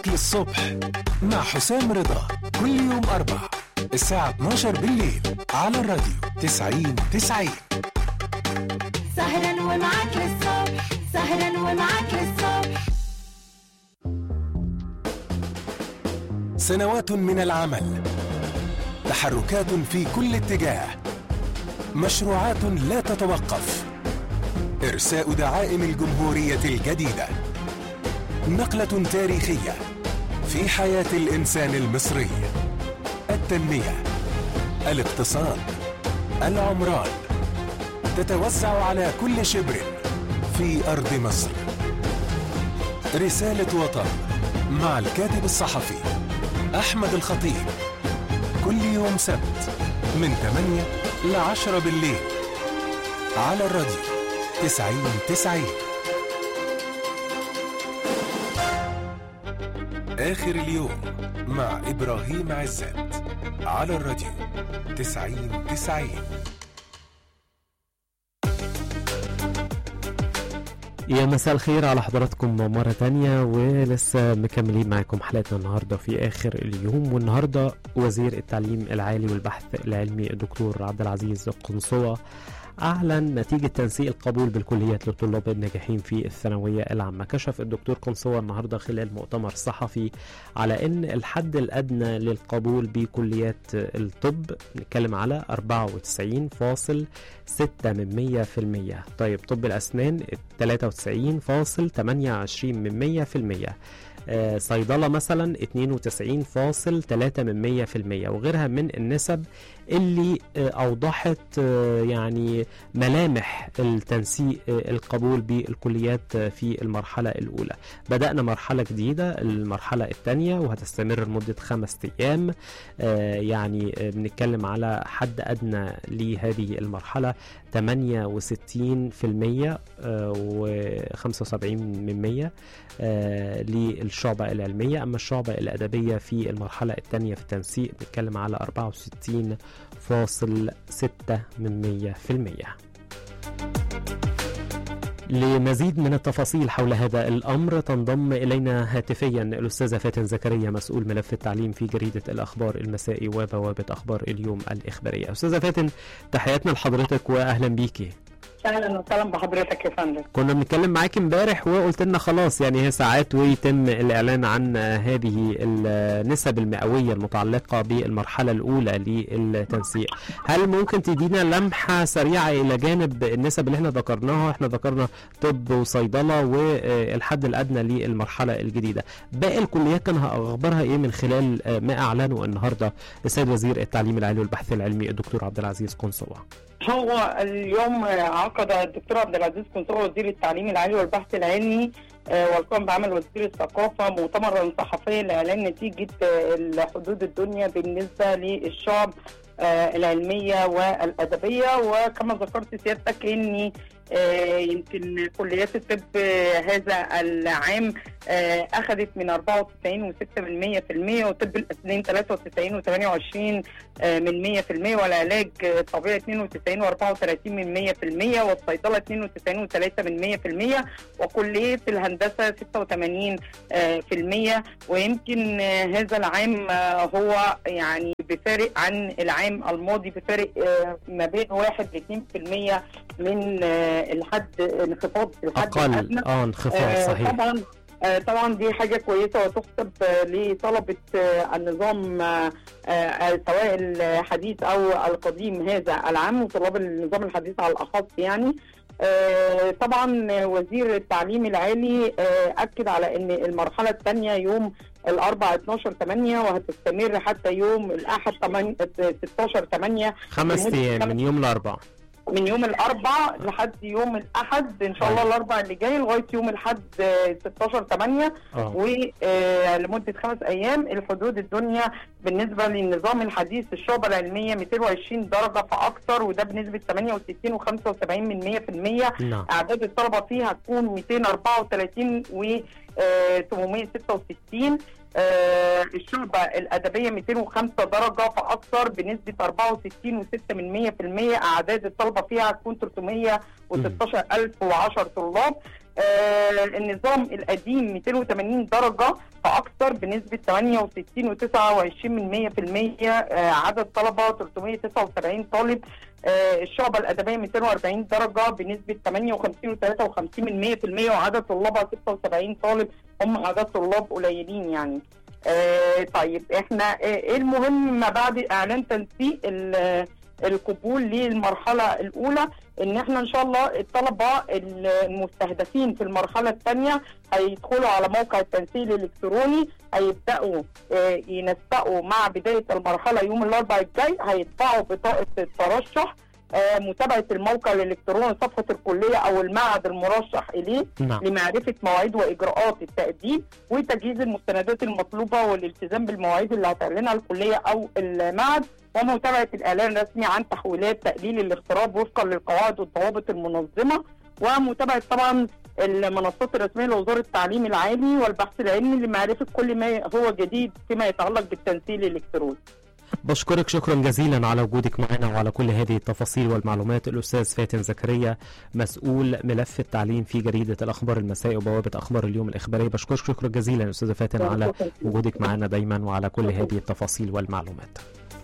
للصبح مع حسام رضا كل يوم أربع الساعة 12 بالليل على الراديو 90 90 سهرا ومعاك للصبح سهرا ومعاك للصبح سنوات من العمل تحركات في كل اتجاه مشروعات لا تتوقف إرساء دعائم الجمهورية الجديدة نقلة تاريخية في حياة الإنسان المصري التنمية الاقتصاد العمران تتوزع على كل شبر في أرض مصر رسالة وطن مع الكاتب الصحفي أحمد الخطيب كل يوم سبت من 8 ل 10 بالليل على الراديو 90 90 آخر اليوم مع إبراهيم عزت على الراديو 90 90 يا مساء الخير على حضراتكم مرة تانية ولسه مكملين معاكم حلقتنا النهاردة في آخر اليوم والنهاردة وزير التعليم العالي والبحث العلمي الدكتور عبد العزيز قنصوة أعلن نتيجة تنسيق القبول بالكليات للطلاب الناجحين في الثانوية العامة كشف الدكتور قنصوة النهاردة خلال مؤتمر صحفي على أن الحد الأدنى للقبول بكليات الطب نتكلم على 94.6 من 100% طيب طب الأسنان 93.28 من 100% آه، صيدلة مثلا 92.3 من 100% وغيرها من النسب اللي آه، أوضحت آه، يعني ملامح التنسيق آه، القبول بالكليات آه، في المرحلة الأولى بدأنا مرحلة جديدة المرحلة الثانية وهتستمر لمدة خمس أيام آه، يعني آه، بنتكلم على حد أدنى لهذه المرحلة 68% و75 من 100 آه، للشعبة العلمية أما الشعبة الأدبية في المرحلة الثانية في التنسيق بنتكلم على 64.6 من 100% لمزيد من التفاصيل حول هذا الأمر تنضم إلينا هاتفيا الأستاذة فاتن زكريا مسؤول ملف التعليم في جريدة الأخبار المسائي وبوابة أخبار اليوم الإخبارية أستاذة فاتن تحياتنا لحضرتك وأهلا بيكي اهلا وسهلا بحضرتك يا فندم كنا بنتكلم معاك امبارح وقلت لنا خلاص يعني هي ساعات ويتم الاعلان عن هذه النسب المئويه المتعلقه بالمرحله الاولى للتنسيق هل ممكن تدينا لمحه سريعه الى جانب النسب اللي احنا ذكرناها احنا ذكرنا طب وصيدله والحد الادنى للمرحله الجديده باقي الكليات كان اخبارها ايه من خلال ما اعلنه النهارده السيد وزير التعليم العالي والبحث العلمي الدكتور عبد العزيز قنصوه هو اليوم عقد الدكتور عبد العزيز كنصوة وزير التعليم العالي والبحث العلمي آه، والقائم بعمل وزير الثقافة مؤتمرا صحفيا لإعلان نتيجة آه، الحدود الدنيا بالنسبة للشعب آه، العلمية والأدبية وكما ذكرت سيادتك إني آه، يمكن كليات الطب آه، هذا العام آه، أخذت من 94.6 من 100% وطب الأسنان 93 و28 من 100% والعلاج الطبيعي 92 و34 من 100% والصيدلة 92 و3 من 100% وكلية الهندسة 86 آه، في المية ويمكن آه، هذا العام آه، هو يعني بفارق عن العام الماضي بفارق آه، ما بين 1 ل 2% من آه، الحد انخفاض الحد اقل الأدنى. اه انخفاض آه، صحيح طبعا آه، طبعا دي حاجه كويسه وتحسب آه، لطلبه آه، النظام آه، آه، سواء الحديث او القديم هذا العام وطلاب النظام الحديث على الاخص يعني آه، طبعا وزير التعليم العالي آه، اكد على ان المرحله الثانيه يوم الاربعاء 12 8 وهتستمر حتى يوم الاحد 8 16 8 خمس لمدة ايام خمس من يوم الاربعاء من يوم الاربعاء لحد يوم الاحد ان شاء الله الاربعاء اللي جاي لغايه يوم الاحد آه، 16 8 اه ولمده خمس ايام الحدود الدنيا بالنسبه للنظام الحديث الشعبه العلميه 220 درجه فاكثر وده بنسبه 68 و75 من 100% نعم اعداد الطلبه فيها هتكون 234 و آه، 866 آه، الشعبة الأدبية 205 درجة فأكثر بنسبة 64 و6 من 100% أعداد الطلبة فيها هتكون 316010 طلاب آه النظام القديم 280 درجه فاكثر بنسبه 68 و29 من 100% آه عدد طلبه 379 طالب آه الشعبه الادبيه 240 درجه بنسبه 58 و53 من 100% وعدد طلابها 76 طالب هم عدد طلاب قليلين يعني آه طيب احنا آه، ايه المهم ما بعد اعلان تنسيق ال- القبول للمرحله الاولى ان احنا ان شاء الله الطلبه المستهدفين في المرحله الثانيه هيدخلوا على موقع التنسيق الالكتروني هيبداوا آه، ينسقوا مع بدايه المرحله يوم الاربعاء الجاي هيطبعوا بطاقه الترشح آه، متابعه الموقع الالكتروني صفحه الكليه او المعهد المرشح اليه نعم لمعرفه مواعيد واجراءات التقديم وتجهيز المستندات المطلوبه والالتزام بالمواعيد اللي هتعلنها الكليه او المعهد ومتابعه الاعلان الرسمي عن تحويلات تقليل الاغتراب وفقا للقواعد والضوابط المنظمه ومتابعه طبعا المنصات الرسميه لوزاره التعليم العالي والبحث العلمي لمعرفه كل ما هو جديد فيما يتعلق بالتنسيق الالكتروني. بشكرك شكرا جزيلا على وجودك معنا وعلى كل هذه التفاصيل والمعلومات الأستاذ فاتن زكريا مسؤول ملف التعليم في جريدة الأخبار المسائي وبوابة أخبار اليوم الإخبارية بشكرك شكرا جزيلا أستاذة فاتن على وجودك معنا دايما وعلى كل هذه التفاصيل والمعلومات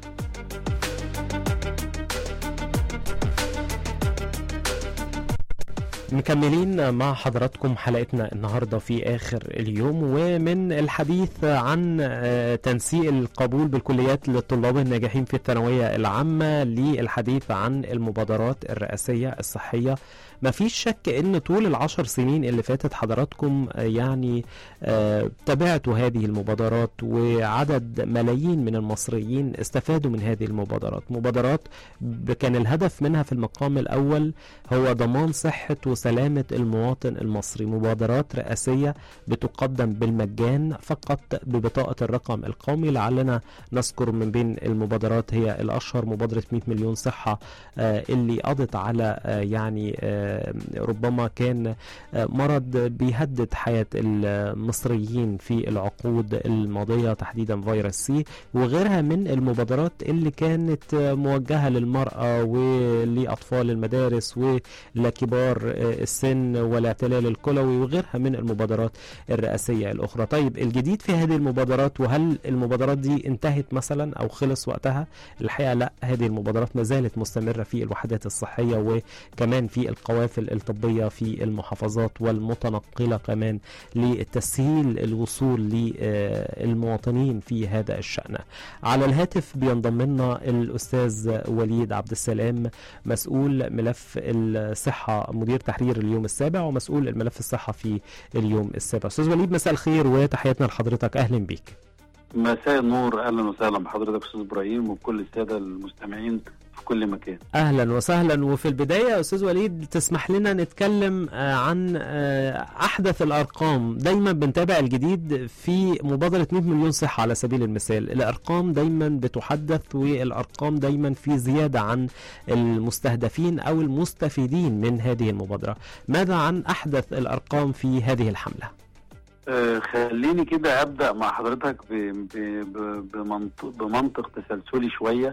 مكملين مع حضراتكم حلقتنا النهارده في اخر اليوم ومن الحديث عن آه، تنسيق القبول بالكليات للطلاب الناجحين في الثانويه العامه للحديث عن المبادرات الرئاسيه الصحيه ما فيش شك ان طول العشر سنين اللي فاتت حضراتكم آه، يعني آه، تابعتوا هذه المبادرات وعدد ملايين من المصريين استفادوا من هذه المبادرات مبادرات ب- كان الهدف منها في المقام الأول هو ضمان صحة وسلامة المواطن المصري مبادرات رئاسية بتقدم بالمجان فقط ببطاقة الرقم القومي لعلنا نذكر من بين المبادرات هي الأشهر مبادرة 100 مليون صحة آه، اللي قضت على آه، يعني آه، ربما كان آه، مرض بيهدد حياة المصريين في العقود الماضية تحديدا فيروس سي وغيرها من المبادرات اللي كانت آه، موجهة للمرأة ولأطفال المدارس ولكبار آه، السن والاعتلال الكلوي وغيرها من المبادرات الرئاسية الأخرى طيب الجديد في هذه المبادرات وهل المبادرات دي انتهت مثلا أو خلص وقتها الحقيقة لا هذه المبادرات ما زالت مستمرة في الوحدات الصحية وكمان في القوافل الطبية في المحافظات والمتنقلة كمان لتسهيل الوصول للمواطنين في هذا الشأن على الهاتف بينضم لنا الأستاذ وليد عبد السلام مسؤول ملف الصحة مدير تحرير اليوم السابع ومسؤول الملف الصحة في اليوم السابع أستاذ وليد مساء الخير وتحياتنا لحضرتك أهلا بيك مساء النور اهلا وسهلا بحضرتك استاذ ابراهيم وكل الساده المستمعين في كل مكان اهلا وسهلا وفي البدايه يا استاذ وليد تسمح لنا نتكلم آه، عن آه، احدث الارقام دايما بنتابع الجديد في مبادره 100 مليون صحه على سبيل المثال الارقام دايما بتحدث والارقام دايما في زياده عن المستهدفين او المستفيدين من هذه المبادره ماذا عن احدث الارقام في هذه الحمله آه خليني كده ابدا مع حضرتك ب- ب- ب- بمنطق, بمنطق تسلسلي شويه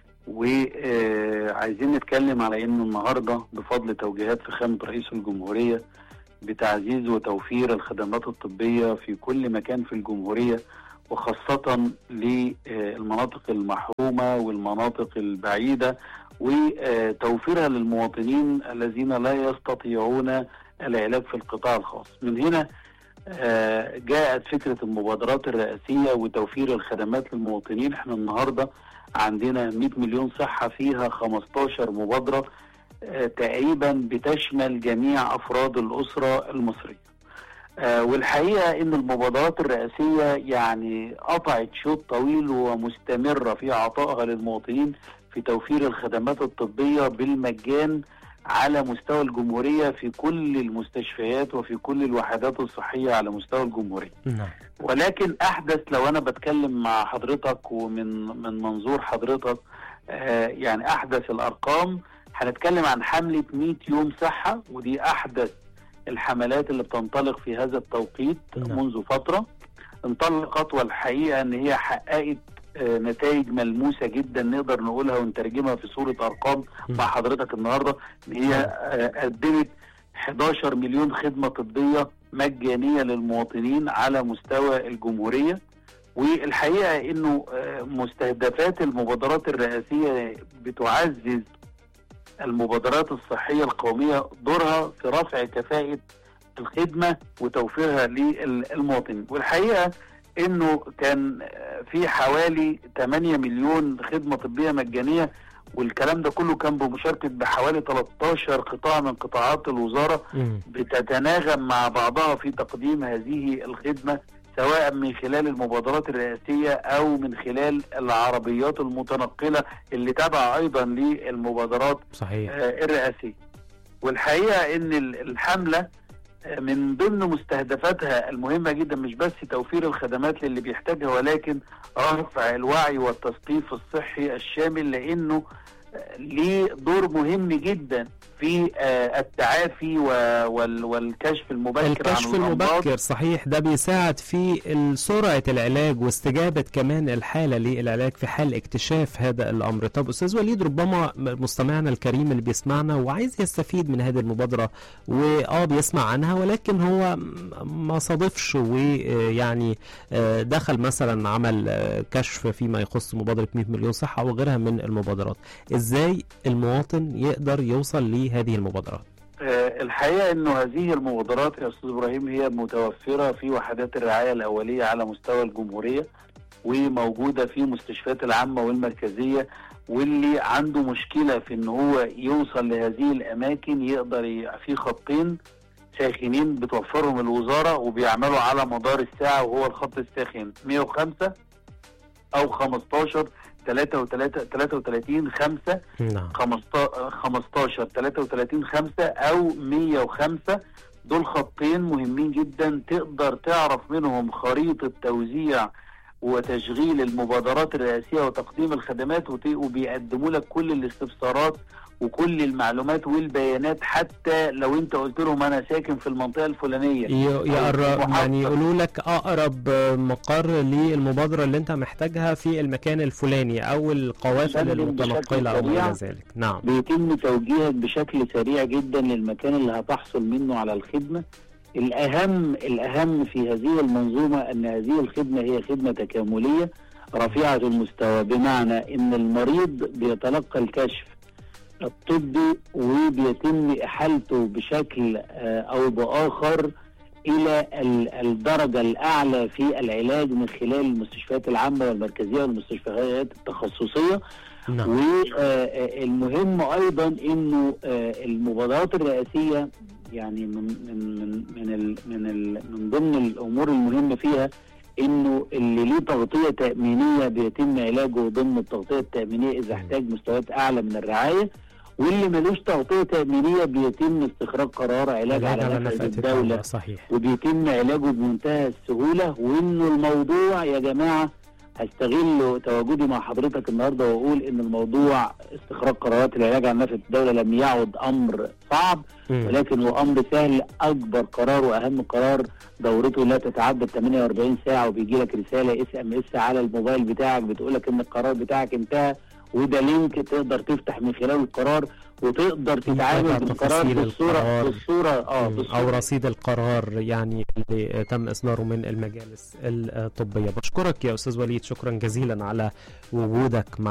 وعايزين نتكلم على انه النهارده بفضل توجيهات فخامه رئيس الجمهوريه بتعزيز وتوفير الخدمات الطبيه في كل مكان في الجمهوريه وخاصه للمناطق المحرومه والمناطق البعيده وتوفيرها للمواطنين الذين لا يستطيعون العلاج في القطاع الخاص من هنا آه، جاءت فكرة المبادرات الرئاسية وتوفير الخدمات للمواطنين احنا النهاردة عندنا 100 مليون صحة فيها 15 مبادرة آه، تقريبا بتشمل جميع أفراد الأسرة المصرية آه، والحقيقة ان المبادرات الرئاسية يعني قطعت شوط طويل ومستمرة في عطائها للمواطنين في توفير الخدمات الطبية بالمجان على مستوى الجمهورية في كل المستشفيات وفي كل الوحدات الصحية على مستوى الجمهورية نعم ولكن أحدث لو أنا بتكلم مع حضرتك ومن من منظور حضرتك آه يعني أحدث الأرقام هنتكلم عن حملة 100 يوم صحة ودي أحدث الحملات اللي بتنطلق في هذا التوقيت نعم. منذ فترة انطلقت والحقيقة أن هي حققت آه، نتائج ملموسة جدا نقدر نقولها ونترجمها في صورة أرقام مع حضرتك النهارده ان هي آه، قدمت 11 مليون خدمة طبية مجانية للمواطنين على مستوى الجمهورية والحقيقة انه آه، مستهدفات المبادرات الرئاسية بتعزز المبادرات الصحية القومية دورها في رفع كفاءة الخدمة وتوفيرها للمواطن والحقيقة انه كان آه، في حوالي 8 مليون خدمة طبية مجانية والكلام ده كله كان بمشاركة بحوالي 13 قطاع من قطاعات الوزارة مم. بتتناغم مع بعضها في تقديم هذه الخدمة سواء من خلال المبادرات الرئاسية أو من خلال العربيات المتنقلة اللي تابعة أيضا للمبادرات صحيح آه، الرئاسية والحقيقة أن ال- الحملة آه، من ضمن مستهدفاتها المهمة جدا مش بس توفير الخدمات للي بيحتاجها ولكن رفع الوعي والتثقيف الصحي الشامل لأنه آه، ليه دور مهم جدا في آه، التعافي و- وال- والكشف المبكر عن الكشف الأمراض. المبكر صحيح ده بيساعد في ال- سرعة العلاج واستجابة كمان الحالة للعلاج في حال اكتشاف هذا الأمر طب أستاذ وليد ربما مستمعنا الكريم اللي بيسمعنا وعايز يستفيد من هذه المبادرة وآه بيسمع عنها ولكن هو م- ما صادفش ويعني آه، دخل مثلا عمل آه، كشف فيما يخص مبادرة 100 مليون صحة وغيرها من المبادرات ازاي المواطن يقدر يوصل لهذه المبادرات آه، الحقيقه انه هذه المبادرات يا استاذ ابراهيم هي متوفره في وحدات الرعايه الاوليه على مستوى الجمهوريه وموجوده في مستشفيات العامه والمركزيه واللي عنده مشكله في ان هو يوصل لهذه الاماكن يقدر ي- في خطين ساخنين بتوفرهم الوزاره وبيعملوا على مدار الساعه وهو الخط الساخن 105 او 15 33 5 نعم 15 15 33 5 او 105 دول خطين مهمين جدا تقدر تعرف منهم خريطة توزيع وتشغيل المبادرات الرئاسية وتقديم الخدمات وت- وبيقدموا لك كل الاستفسارات وكل المعلومات والبيانات حتى لو انت قلت لهم انا ساكن في المنطقة الفلانية ي- يقرب محافظة. يعني يقولوا لك اقرب مقر للمبادره اللي انت محتاجها في المكان الفلاني او القوافل فندم المتنقله او بشكل غير سريع. ذلك نعم بيتم توجيهك بشكل سريع جدا للمكان اللي هتحصل منه على الخدمة الأهم الأهم في هذه المنظومة أن هذه الخدمة هي خدمة تكاملية رفيعة المستوى بمعنى أن المريض بيتلقى الكشف الطبي وبيتم إحالته بشكل آه، أو بآخر إلى ال- الدرجة الأعلى في العلاج من خلال المستشفيات العامة والمركزية والمستشفيات التخصصية نعم والمهم ايضا انه آه، المبادرات الرئاسيه يعني من من من من ال من ال من ضمن الامور المهمه فيها انه اللي ليه تغطيه تامينيه بيتم علاجه ضمن التغطيه التامينيه اذا احتاج مستويات اعلى من الرعايه واللي ملوش تغطيه تامينيه بيتم استخراج قرار علاج على نفقه الدوله صحيح وبيتم علاجه بمنتهى السهوله وانه الموضوع يا جماعه هستغل تواجدي مع حضرتك النهارده واقول ان الموضوع استخراج قرارات العلاج عن نفقه الدوله لم يعد امر صعب مم. ولكن هو امر سهل اكبر قرار واهم قرار دورته لا تتعدى 48 ساعه وبيجي لك رساله اس ام اس على الموبايل بتاعك بتقول لك ان القرار بتاعك انتهى وده لينك تقدر تفتح من خلاله القرار وتقدر تتعامل يتابع بالقرار تفاصيل بالصوره القرار. بالصوره اه مم. بالصورة او رصيد القرار يعني اللي تم اصداره من المجالس الطبيه بشكرك يا استاذ وليد شكرا جزيلا على وجودك مع